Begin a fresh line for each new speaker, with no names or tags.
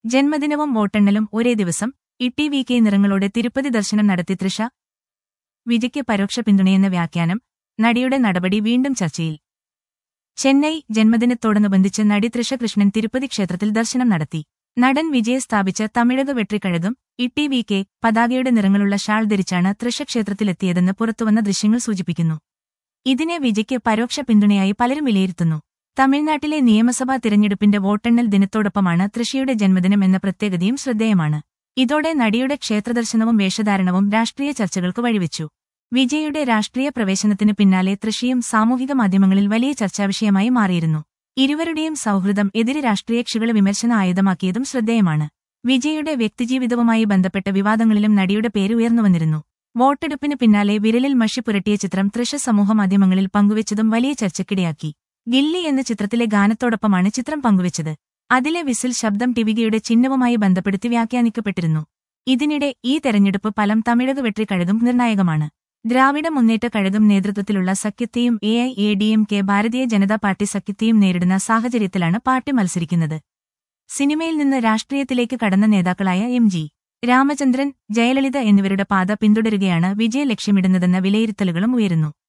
ജന്മദിനവും വോട്ടെണ്ണലും ഒരേ ദിവസം ഇട്ടി വി കെ നിറങ്ങളോടെ തിരുപ്പതി ദർശനം നടത്തി തൃഷ വിജയ്ക്ക് പരോക്ഷ പിന്തുണയെന്ന വ്യാഖ്യാനം നടിയുടെ നടപടി വീണ്ടും ചർച്ചയിൽ ചെന്നൈ ജന്മദിനത്തോടനുബന്ധിച്ച് നടി തൃഷ കൃഷ്ണൻ തിരുപ്പതി ക്ഷേത്രത്തിൽ ദർശനം നടത്തി നടൻ വിജയ് സ്ഥാപിച്ച തമിഴക വെട്രിക്കഴകും ഇട്ടി വി കെ പതാകയുടെ നിറങ്ങളുള്ള ഷാൾ ധരിച്ചാണ് തൃശ ക്ഷേത്രത്തിലെത്തിയതെന്ന് പുറത്തുവന്ന ദൃശ്യങ്ങൾ സൂചിപ്പിക്കുന്നു ഇതിനെ വിജയ്ക്ക് പരോക്ഷ പിന്തുണയായി പലരും വിലയിരുത്തുന്നു തമിഴ്നാട്ടിലെ നിയമസഭാ തിരഞ്ഞെടുപ്പിന്റെ വോട്ടെണ്ണൽ ദിനത്തോടൊപ്പമാണ് തൃശയുടെ ജന്മദിനം എന്ന പ്രത്യേകതയും ശ്രദ്ധേയമാണ് ഇതോടെ നടിയുടെ ക്ഷേത്രദർശനവും വേഷധാരണവും രാഷ്ട്രീയ ചർച്ചകൾക്ക് വഴിവെച്ചു വിജയുടെ രാഷ്ട്രീയ പ്രവേശനത്തിന് പിന്നാലെ തൃശയും സാമൂഹിക മാധ്യമങ്ങളിൽ വലിയ ചർച്ചാവിഷയമായി മാറിയിരുന്നു ഇരുവരുടെയും സൗഹൃദം എതിരെ രാഷ്ട്രീയകക്ഷികളെ വിമർശന ആയുധമാക്കിയതും ശ്രദ്ധേയമാണ് വിജയുടെ വ്യക്തിജീവിതവുമായി ബന്ധപ്പെട്ട വിവാദങ്ങളിലും നടിയുടെ പേര് ഉയർന്നുവന്നിരുന്നു വോട്ടെടുപ്പിന് പിന്നാലെ വിരലിൽ മഷി പുരട്ടിയ ചിത്രം തൃശ സമൂഹമാധ്യമങ്ങളിൽ പങ്കുവച്ചതും വലിയ ചർച്ചയ്ക്കിടയാക്കി ഗില്ലി എന്ന ചിത്രത്തിലെ ഗാനത്തോടൊപ്പമാണ് ചിത്രം പങ്കുവച്ചത് അതിലെ വിസിൽ ശബ്ദം ടിവികയുടെ ചിഹ്നവുമായി ബന്ധപ്പെടുത്തി വ്യാഖ്യാനിക്കപ്പെട്ടിരുന്നു ഇതിനിടെ ഈ തെരഞ്ഞെടുപ്പ് ഫലം തമിഴക വെട്രിക്കഴകും നിർണായകമാണ് ദ്രാവിഡ മുന്നേറ്റ കഴകം നേതൃത്വത്തിലുള്ള സഖ്യത്തെയും A I A D M K Bharatiya Janata party സഖ്യത്തെയും നേരിടുന്ന സാഹചര്യത്തിലാണ് പാർട്ടി മത്സരിക്കുന്നത് സിനിമയിൽ നിന്ന് രാഷ്ട്രീയത്തിലേക്ക് കടന്ന നേതാക്കളായ എം ജി രാമചന്ദ്രൻ ജയലളിത എന്നിവരുടെ പാത പിന്തുടരുകയാണ് വിജയ ലക്ഷ്യമിടുന്നതെന്ന വിലയിരുത്തലുകളും ഉയരുന്നു